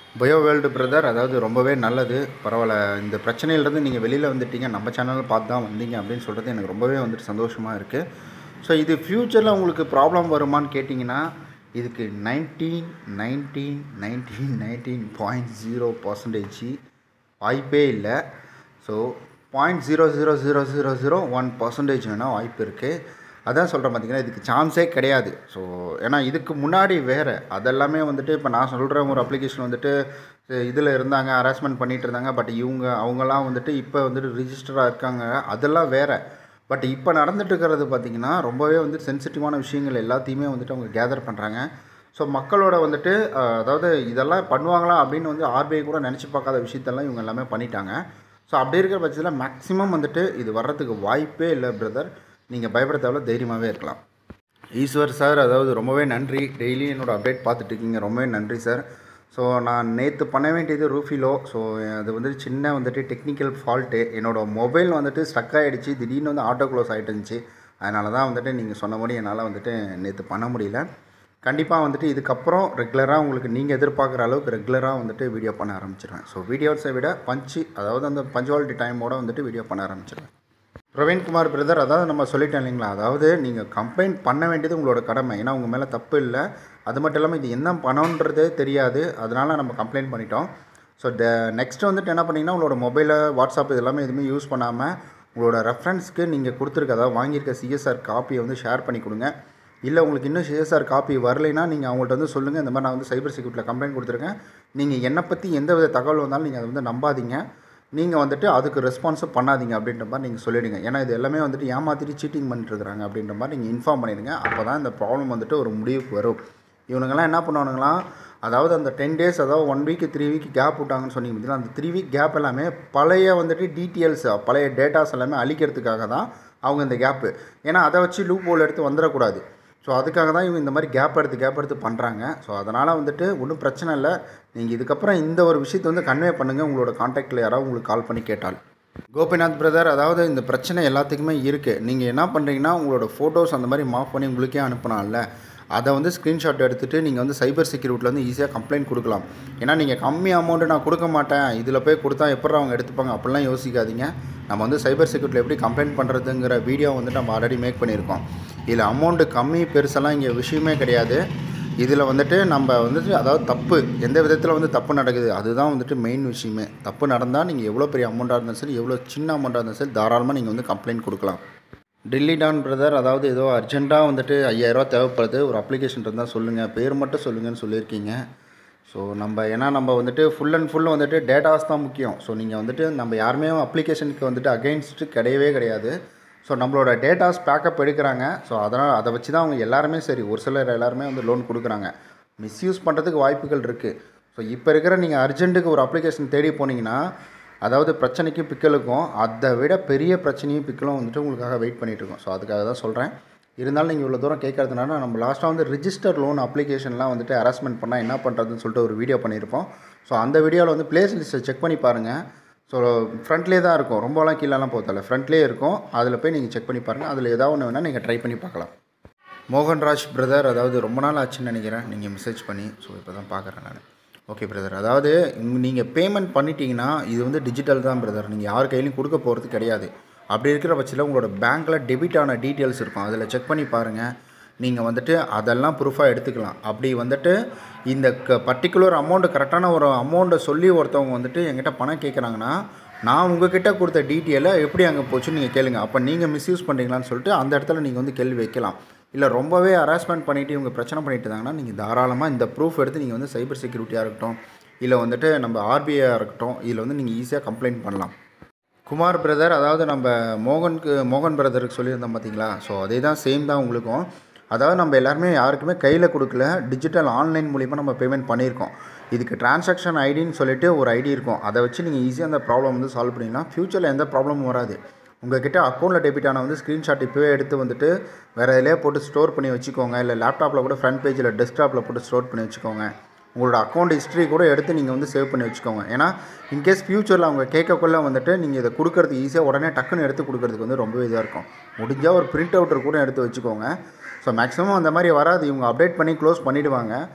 bio world brother அதாவது ரொம்பவே நல்லது பரவாயில்ல இந்த பிரச்சனையிலேருந்து நீங்கள் வெளியில் வந்துட்டீங்க நம்ம சேனலில் பார்த்து தான் வந்தீங்க அப்படின்னு சொல்கிறது எனக்கு ரொம்பவே வந்துட்டு சந்தோஷமாக இருக்குது ஸோ இது ஃப்யூச்சரில் உங்களுக்கு ப்ராப்ளம் வருமான்னு கேட்டிங்கன்னா இதுக்கு nineteen nineteen nineteen nineteen point zero percentage வாய்ப்பே இல்லை so point zero zero zero zero zero one percentage வேணால் வாய்ப்பு இருக்குது அதான் சொல்கிறேன் பார்த்தீங்கன்னா இதுக்கு சான்ஸே கிடையாது ஸோ ஏன்னா இதுக்கு முன்னாடி வேறு அதெல்லாமே வந்துட்டு இப்போ நான் சொல்கிற ஒரு அப்ளிகேஷன் வந்துட்டு இதில் இருந்தாங்க ஹராஸ்மெண்ட் பண்ணிகிட்டு இருந்தாங்க பட் இவங்க அவங்கெல்லாம் வந்துட்டு இப்போ வந்துட்டு ரிஜிஸ்டராக இருக்காங்க அதெல்லாம் வேறு பட் இப்போ நடந்துட்டு இருக்கிறது பார்த்திங்கன்னா ரொம்பவே வந்து சென்சிட்டிவான விஷயங்கள் எல்லாத்தையுமே வந்துட்டு அவங்க கேதர் பண்ணுறாங்க ஸோ மக்களோட வந்துட்டு அஹ், அதாவது இதெல்லாம் பண்ணுவாங்களா அப்படின்னு வந்து ஆர்பிஐ கூட நினச்சி பார்க்காத விஷயத்தெல்லாம் இவங்க எல்லாமே பண்ணிட்டாங்க ஸோ அப்படி இருக்கிற பட்சத்தில் மேக்ஸிமம் வந்துட்டு இது வர்றதுக்கு வாய்ப்பே இல்லை பிரதர் நீங்கள் பயப்பட தேவையில்ல தைரியமாகவே இருக்கலாம் ஈஸ்வர் சார் அதாவது ரொம்பவே நன்றி டெய்லி என்னோட அப்டேட் பார்த்துட்டு இருக்கீங்க ரொம்பவே நன்றி சார் ஸோ நான் நேற்று பண்ண வேண்டியது ரூஃபிலோ ஸோ அது வந்து சின்ன வந்துட்டு டெக்னிக்கல் ஃபால்ட்டு என்னோடய மொபைல் வந்துட்டு ஸ்டக் ஆகிடுச்சு திடீர்னு வந்து ஆட்டோ க்ளோஸ் ஆகிட்டு இருந்துச்சு அதனால தான் வந்துட்டு நீங்கள் சொன்னபடி என்னால் வந்துட்டு நேற்று பண்ண முடியல கண்டிப்பாக வந்துட்டு இதுக்கப்புறம் ரெகுலராக உங்களுக்கு நீங்கள் எதிர்பார்க்குற அளவுக்கு ரெகுலராக வந்துட்டு வீடியோ பண்ண ஆரம்பிச்சிருவேன் ஸோ வீடியோஸை விட பஞ்சு அதாவது அந்த பஞ்சுவாலிட்டி டைமோட வந்துட்டு வீடியோ பண்ண ஆரம்பிச்சிருவேன் பிரவீன்குமார் பிரதர் அதாவது நம்ம சொல்லிட்டோம் இல்லைங்களா அதாவது நீங்கள் கம்ப்ளைண்ட் பண்ண வேண்டியது உங்களோட கடமை ஏன்னா உங்கள் மேலே தப்பு இல்லை அது மட்டும் இல்லாமல் இது என்ன பணன்றதே தெரியாது அதனால் நம்ம கம்ப்ளைண்ட் பண்ணிட்டோம் ஸோ ட நெக்ஸ்ட் வந்துட்டு என்ன பண்ணிங்கன்னா உங்களோட மொபைலை வாட்ஸ்அப் இது எல்லாமே எதுவுமே யூஸ் பண்ணாமல் உங்களோட ரெஃபரன்ஸ்க்கு நீங்கள் கொடுத்துருக்க அதாவது வாங்கியிருக்க சிஎஸ்ஆர் காப்பியை வந்து ஷேர் பண்ணி கொடுங்க இல்லை உங்களுக்கு இன்னும் சிஎஸ்ஆர் காப்பி வரலைன்னா நீங்கள் அவங்கள்ட்ட வந்து சொல்லுங்கள் இந்த மாதிரி நான் வந்து சைபர் செக்யூரிட்டியில் கம்ப்ளைண்ட் கொடுத்துருக்கேன் நீங்கள் என்னை பற்றி எந்த வித தகவல் வந்தாலும் நீங்கள் அதை வந்து நம்பாதீங்க நீங்கள் வந்துட்டு அதுக்கு ரெஸ்பான்ஸும் பண்ணாதீங்க அப்படின்ற மாதிரி நீங்கள் சொல்லிவிடுங்க ஏன்னா இது எல்லாமே வந்துட்டு ஏமாற்றிட்டு சீட்டிங் பண்ணிட்டுருக்காங்க அப்படின்ற மாதிரி நீங்கள் இன்ஃபார்ம் பண்ணிடுங்க அப்போ தான் இந்த ப்ராப்ளம் வந்துட்டு ஒரு முடிவுக்கு வரும் இவனுங்கெல்லாம் என்ன பண்ணுவானுங்களாம் அதாவது அந்த டென் டேஸ் அதாவது one week three week gap விட்டாங்கன்னு சொன்னீங்க பார்த்தீங்களா அந்த த்ரீ வீக் கேப் எல்லாமே பழைய வந்துட்டு டீட்டெயில்ஸ் பழைய டேட்டாஸ் எல்லாமே அழிக்கிறதுக்காக தான் அவங்க இந்த கேப்பு ஏன்னா அதை வச்சு லூப் ஹோல் எடுத்து வந்துடக்கூடாது ஸோ அதுக்காக தான் இவங்க இந்த மாதிரி கேப் எடுத்து கேப் எடுத்து பண்ணுறாங்க ஸோ அதனால் வந்துட்டு ஒன்றும் பிரச்சனை இல்லை நீங்கள் இதுக்கப்புறம் இந்த ஒரு விஷயத்தை வந்து கன்வே பண்ணுங்கள் உங்களோட காண்டாக்டில் யாராவது உங்களுக்கு கால் பண்ணி கேட்டால் கோபிநாத் பிரதர் அதாவது இந்த பிரச்சனை எல்லாத்துக்குமே இருக்குது நீங்கள் என்ன பண்ணுறீங்கன்னா உங்களோட ஃபோட்டோஸ் அந்த மாதிரி மாஃப் பண்ணி உங்களுக்கே அனுப்பினால அதை வந்து ஸ்க்ரீன்ஷாட் எடுத்துகிட்டு நீங்கள் வந்து சைபர் செக்யூரிட்டியில் வந்து ஈஸியாக கம்ப்ளைண்ட் கொடுக்கலாம் ஏன்னா நீங்கள் கம்மி அமௌண்ட்டு நான் கொடுக்க மாட்டேன் இதில் போய் கொடுத்தா எப்படி அவங்க எடுத்துப்பாங்க அப்படிலாம் யோசிக்காதீங்க நம்ம வந்து சைபர் செக்யூரிட்டியில் எப்படி கம்ப்ளைண்ட் பண்ணுறதுங்கிற வீடியோ வந்து நம்ம ஆல்ரெடி மேக் பண்ணியிருக்கோம் இதில் அமௌண்ட்டு கம்மி பெருசெல்லாம் இங்கே விஷயமே கிடையாது இதில் வந்துட்டு நம்ம வந்துட்டு அதாவது தப்பு எந்த விதத்தில் வந்து தப்பு நடக்குது அதுதான் வந்துட்டு மெயின் விஷயமே தப்பு நடந்தால் நீங்கள் எவ்வளோ பெரிய அமௌண்ட்டாக இருந்தாலும் சரி எவ்வளோ சின்ன அமௌண்ட்டாக இருந்தாலும் சரி தாராளமாக நீங்கள் வந்து கம்ப்ளைண்ட் கொடுக்கலாம் டெல்லி டான் பிரதர் அதாவது ஏதோ அர்ஜென்ட்டாக வந்துட்டு ஐயாயிரரூவா தேவைப்படுது ஒரு அப்ளிகேஷன் இருந்தால் சொல்லுங்கள் பேர் மட்டும் சொல்லுங்கன்னு சொல்லியிருக்கீங்க ஸோ நம்ம ஏன்னா நம்ம வந்துட்டு ஃபுல் அண்ட் ஃபுல் வந்துட்டு டேட்டாஸ் தான் முக்கியம் ஸோ நீங்கள் வந்துட்டு நம்ம யாருமே அப்ளிகேஷனுக்கு வந்துட்டு அகெயின்ஸ்ட்டு கிடையவே கிடையாது ஸோ நம்மளோட டேட்டாஸ் பேக்கப் எடுக்கிறாங்க ஸோ அதனால் அதை வச்சு தான் அவங்க எல்லாருமே சரி ஒரு சிலர் எல்லாருமே வந்து லோன் கொடுக்குறாங்க மிஸ்யூஸ் பண்ணுறதுக்கு வாய்ப்புகள் இருக்குது ஸோ இப்போ இருக்கிற நீங்கள் அர்ஜென்ட்டுக்கு ஒரு அப்ளிகேஷன் தேடி போனீங்கன்னா அதாவது பிரச்சனைக்கும் பிக்கலுக்கும் அதை விட பெரிய பிரச்சனையும் பிக்கலும் வந்துட்டு உங்களுக்காக வெயிட் பண்ணிட்டு இருக்கோம் ஸோ அதுக்காக தான் சொல்கிறேன் இருந்தாலும் நீங்கள் இவ்வளோ தூரம் கேட்கறதுனால நம்ம லாஸ்ட்டாக வந்து ரிஜிஸ்டர் லோன் அப்ளிகேஷன்லாம் வந்துட்டு ஹராஸ்மெண்ட் பண்ணால் என்ன பண்ணுறதுன்னு சொல்லிட்டு ஒரு வீடியோ பண்ணியிருப்போம் ஸோ அந்த வீடியோவில் வந்து பிளேஸ் லிஸ்ட்டை செக் பண்ணி பாருங்கள் ஸோ ஃப்ரண்ட்லேயே தான் இருக்கும் ரொம்பலாம் கீழெல்லாம் போகல ஃப்ரண்ட்லேயே இருக்கும் அதில் போய் நீங்கள் செக் பண்ணி பாருங்கள் அதில் ஏதாவது ஒன்று வேணால் நீங்கள் ட்ரை பண்ணி பார்க்கலாம் மோகன்ராஜ் பிரதர் அதாவது ரொம்ப நாள் ஆச்சுன்னு நினைக்கிறேன் நீங்கள் மெசேஜ் பண்ணி ஸோ இப்போ தான் பார்க்குறேன் நான் ஓகே பிரதர் அதாவது நீங்கள் பேமெண்ட் பண்ணிட்டீங்கன்னா இது வந்து டிஜிட்டல் தான் பிரதர் நீங்கள் யார் கையிலையும் கொடுக்க போகிறது கிடையாது அப்படி இருக்கிற பட்சத்தில் உங்களோட பேங்க்கில் டெபிட் ஆன டீட்டெயில்ஸ் இருக்கும் அதில் செக் பண்ணி பாருங்கள் நீங்கள் வந்துட்டு அதெல்லாம் ப்ரூஃபாக எடுத்துக்கலாம் அப்படி வந்துட்டு இந்த க பர்டிகுலர் அமௌண்ட்டு கரெக்டான ஒரு அமௌண்ட்டை சொல்லி ஒருத்தவங்க வந்துட்டு என்கிட்ட பணம் கேட்குறாங்கன்னா நான் உங்ககிட்ட கொடுத்த டீட்டெயிலை எப்படி அங்கே போச்சுன்னு நீங்கள் கேளுங்க அப்போ நீங்கள் மிஸ்யூஸ் பண்ணுறீங்களான்னு சொல்லிட்டு அந்த இடத்துல நீங்கள் வந்து கேள்வி வைக்கலாம் இல்லை ரொம்பவே ஹராஸ்மெண்ட் பண்ணிவிட்டு இவங்க பிரச்சனை பண்ணிட்டு இருந்தாங்கன்னா நீங்கள் தாராளமாக இந்த ப்ரூஃப் எடுத்து நீங்கள் வந்து சைபர் செக்யூரிட்டியாக இருக்கட்டும் இல்லை வந்துட்டு நம்ம ஆர்பிஐயாக இருக்கட்டும் இதில் வந்து நீங்கள் ஈஸியாக கம்ப்ளைண்ட் பண்ணலாம் குமார் பிரதர் அதாவது நம்ம மோகனுக்கு மோகன் பிரதருக்கு சொல்லியிருந்தோம் பார்த்தீங்களா ஸோ அதே தான் சேம் தான் உங்களுக்கும் அதாவது நம்ம எல்லாருமே யாருக்குமே கையில் கொடுக்கல டிஜிட்டல் ஆன்லைன் மூலிமா நம்ம பேமெண்ட் பண்ணியிருக்கோம் இதுக்கு டிரான்சாக்ஷன் ஐடின்னு சொல்லிட்டு ஒரு ஐடி இருக்கும் அதை வச்சு நீங்கள் ஈஸியாக அந்த ப்ராப்ளம் வந்து சால்வ் பண்ணிங்கன்னா ஃப்யூச்சரில் எந்த ப்ராப்ளமும் வராது உங்ககிட்ட அக்கௌண்ட்டில் டெபிட் ஆன வந்து ஸ்க்ரீன்ஷாட் இப்போவே எடுத்து வந்துட்டு வேறு இதிலே போட்டு ஸ்டோர் பண்ணி வச்சுக்கோங்க இல்லை லேப்டாப்பில் கூட ஃப்ரண்ட் பேஜில் டெஸ்க்டாப்பில் போட்டு ஸ்டோர் பண்ணி வச்சுக்கோங்க உங்களோட அக்கௌண்ட் ஹிஸ்ட்ரி கூட எடுத்து நீங்கள் வந்து சேவ் பண்ணி வச்சுக்கோங்க ஏன்னா இன்கேஸ் ஃப்யூச்சரில் அவங்க கேட்கக்குள்ளே வந்துட்டு நீங்கள் இதை கொடுக்கறதுக்கு ஈஸியாக உடனே டக்குன்னு எடுத்து கொடுக்கறதுக்கு வந்து ரொம்ப இதாக இருக்கும் முடிஞ்சால் ஒரு பிரிண்ட் அவுட்டர் கூட எடுத்து வச்சுக்கோங்க ஸோ மேக்ஸிமம் அந்த மாதிரி வராது இவங்க அப்டேட் பண்ணி க்ளோஸ் பண்ணிவிடுவாங்க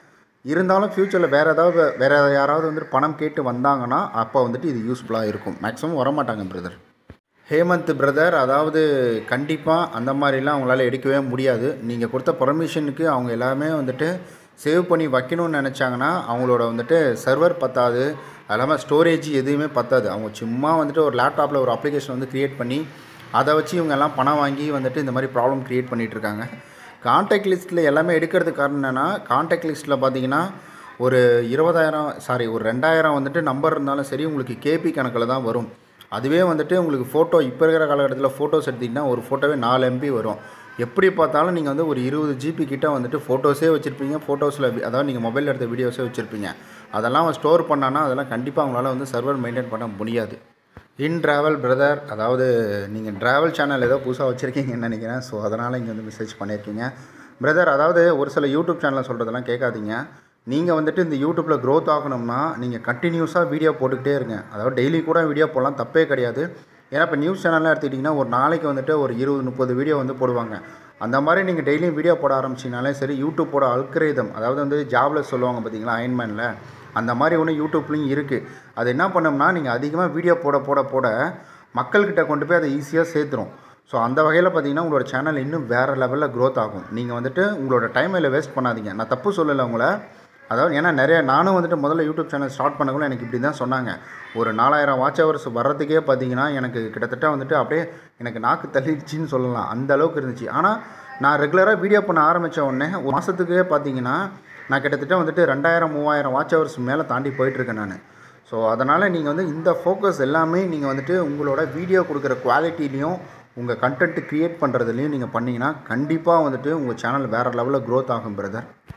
இருந்தாலும் ஃப்யூச்சரில் வேறு ஏதாவது வேறு யாராவது வந்துட்டு பணம் கேட்டு வந்தாங்கன்னா அப்போ வந்துட்டு இது யூஸ்ஃபுல்லாக இருக்கும் மேக்ஸிமம் வரமாட்டாங்க பிரதர் ஹேமந்த் பிரதர் அதாவது கண்டிப்பாக அந்த மாதிரிலாம் அவங்களால எடுக்கவே முடியாது நீங்கள் கொடுத்த பர்மிஷனுக்கு அவங்க எல்லாமே வந்துட்டு சேவ் பண்ணி வைக்கணும்னு நினச்சாங்கன்னா அவங்களோட வந்துட்டு சர்வர் பத்தாது அது இல்லாமல் ஸ்டோரேஜ் எதுவுமே பத்தாது அவங்க சும்மா வந்துட்டு ஒரு லேப்டாப்பில் ஒரு அப்ளிகேஷன் வந்து க்ரியேட் பண்ணி அதை வச்சு இவங்க எல்லாம் பணம் வாங்கி வந்துட்டு இந்த மாதிரி ப்ராப்ளம் க்ரியேட் பண்ணிகிட்டு இருக்காங்க கான்டாக்ட் லிஸ்ட்டில் எல்லாமே எடுக்கிறதுக்கு காரணம் என்னென்னா கான்டாக்ட் லிஸ்ட்டில் பார்த்தீங்கன்னா ஒரு இருபதாயிரம் சாரி ஒரு ரெண்டாயிரம் வந்துட்டு நம்பர் இருந்தாலும் சரி உங்களுக்கு கேபி கணக்கில் தான் வரும் அதுவே வந்துட்டு உங்களுக்கு ஃபோட்டோ இப்போ இருக்கிற காலகட்டத்தில் ஃபோட்டோஸ் எடுத்திங்கன்னா ஒரு ஃபோட்டோவே நாலு எம்பி வரும் எப்படி பார்த்தாலும் நீங்கள் வந்து ஒரு இருபது ஜிபி கிட்ட வந்துட்டு ஃபோட்டோஸே வச்சுருப்பீங்க ஃபோட்டோஸில் அதாவது நீங்கள் மொபைலில் எடுத்த வீடியோஸே வச்சுருப்பீங்க அதெல்லாம் ஸ்டோர் பண்ணான்னா அதெல்லாம் கண்டிப்பாக அவங்களால வந்து சர்வர் மெயின்டைன் பண்ண முடியாது இன் ட்ராவல் பிரதர் அதாவது நீங்கள் ட்ராவல் சேனல் ஏதோ புதுசாக வச்சுருக்கீங்கன்னு நினைக்கிறேன் ஸோ அதனால் இங்கே வந்து மெசேஜ் பண்ணியிருக்கீங்க பிரதர் அதாவது ஒரு சில யூடியூப் சேனலில் சொல்கிறதெல்லாம் கேட்காதீங்க நீங்கள் வந்துட்டு இந்த யூடியூப்பில் க்ரோத் ஆகணும்னா நீங்கள் கண்டினியூஸாக வீடியோ போட்டுக்கிட்டே இருங்க அதாவது டெய்லி கூட வீடியோ போடலாம் தப்பே கிடையாது ஏன்னா இப்போ நியூஸ் சேனல்லாம் எடுத்துக்கிட்டிங்கன்னா ஒரு நாளைக்கு வந்துட்டு ஒரு இருபது முப்பது வீடியோ வந்து போடுவாங்க அந்த மாதிரி நீங்கள் டெய்லியும் வீடியோ போட ஆரம்பிச்சிங்கனாலே சரி யூடியூப்போட அல்கிரேதம் அதாவது வந்து ஜாபில் சொல்லுவாங்க பார்த்தீங்களா அயன்மேனில் அந்த மாதிரி ஒன்று யூடியூப்லேயும் இருக்குது அது என்ன பண்ணோம்னா நீங்கள் அதிகமாக வீடியோ போட போட போட மக்கள்கிட்ட கொண்டு போய் அதை ஈஸியாக சேர்த்துரும் ஸோ அந்த வகையில் பார்த்தீங்கன்னா உங்களோட சேனல் இன்னும் வேறு லெவலில் க்ரோத் ஆகும் நீங்கள் வந்துட்டு உங்களோட டைம் இல்லை வேஸ்ட் பண்ணாதீங்க நான் தப்பு சொல்லலை உங்களை அதாவது ஏன்னா நிறைய நானும் வந்துட்டு முதல்ல யூடியூப் சேனல் ஸ்டார்ட் பண்ணக்குள்ள எனக்கு இப்படி தான் சொன்னாங்க ஒரு நாலாயிரம் வாட்ச் ஹவர்ஸ் வர்றதுக்கே பார்த்தீங்கன்னா எனக்கு கிட்டத்தட்ட வந்துட்டு அப்படியே எனக்கு நாக்கு தள்ளிடுச்சின்னு சொல்லலாம் அந்த அளவுக்கு இருந்துச்சு ஆனால் நான் ரெகுலராக வீடியோ பண்ண ஆரம்பித்த உடனே ஒரு மாதத்துக்கே பார்த்தீங்கன்னா நான் கிட்டத்தட்ட வந்துட்டு ரெண்டாயிரம் மூவாயிரம் வாட்ச் ஹவர்ஸ் மேலே தாண்டி போயிட்டுருக்கேன் நான் ஸோ அதனால் நீங்கள் வந்து இந்த ஃபோக்கஸ் எல்லாமே நீங்கள் வந்துட்டு உங்களோட வீடியோ கொடுக்குற குவாலிட்டிலையும் உங்கள் கண்டென்ட் க்ரியேட் பண்ணுறதுலையும் நீங்கள் பண்ணிங்கன்னா கண்டிப்பாக வந்துட்டு உங்கள் சேனல் வேறு லெவலில் க்ரோத் ஆகும் பிரதர்